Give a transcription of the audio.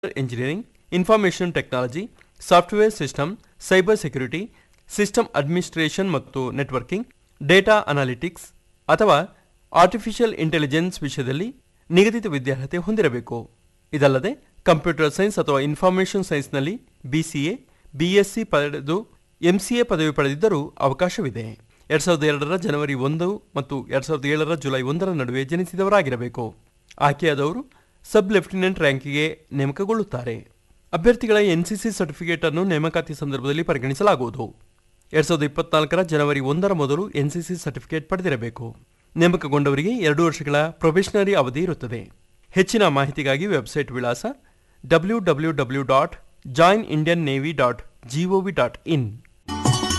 engineering information technology software system cyber security system administration ಮತ್ತು networking data analytics ಅಥವಾ artificial intelligence ವಿಷಯದಲ್ಲಿ ನಿಗದಿತ ವಿದ್ಯಾರ್ಹತೆ ಹೊಂದಿರಬೇಕು ಇದಲ್ಲದೆ ಕಂಪ್ಯೂಟರ್ ಸೈನ್ಸ್ ಅಥವಾ ಇನ್ಫಾರ್ಮೇಷನ್ ಸೈನ್ಸ್ನಲ್ಲಿ ಬಿಸಿಎ ಬಿಎಸ್ಸಿ ಪಡೆದು ಎಂಸಿಎ ಪದವಿ ಪಡೆದಿದ್ದರೂ ಅವಕಾಶವಿದೆ ಎರಡ್ ಸಾವಿರದ ಎರಡರ ಜನವರಿ ಒಂದು ಮತ್ತು ಎರಡ್ ಸಾವಿರದ ಏಳರ ಜುಲೈ ಒಂದರ ನಡುವೆ ಜನಿಸಿದವರಾಗಿರಬೇಕು ಆಯ್ಕೆಯಾದವರು ಸಬ್ ಲೆಫ್ಟಿನೆಂಟ್ ರ್ಯಾಂಕಿಗೆ ನೇಮಕಗೊಳ್ಳುತ್ತಾರೆ ಅಭ್ಯರ್ಥಿಗಳ ಎನ್ಸಿಸಿ ಸರ್ಟಿಫಿಕೇಟ್ ಅನ್ನು ನೇಮಕಾತಿ ಸಂದರ್ಭದಲ್ಲಿ ಪರಿಗಣಿಸಲಾಗುವುದು ಎರಡ್ ಸಾವಿರದ ಇಪ್ಪತ್ನಾಲ್ಕರ ಜನವರಿ ಒಂದರ ಮೊದಲು ಎನ್ಸಿಸಿ ಸರ್ಟಿಫಿಕೇಟ್ ಪಡೆದಿರಬೇಕು ನೇಮಕಗೊಂಡವರಿಗೆ ಎರಡು ವರ್ಷಗಳ ಪ್ರೊಬೇಷನರಿ ಅವಧಿ ಇರುತ್ತದೆ ಹೆಚ್ಚಿನ ಮಾಹಿತಿಗಾಗಿ ವೆಬ್ಸೈಟ್ ವಿಳಾಸ W W W dot join Indian navy dot GOV dot ಇನ್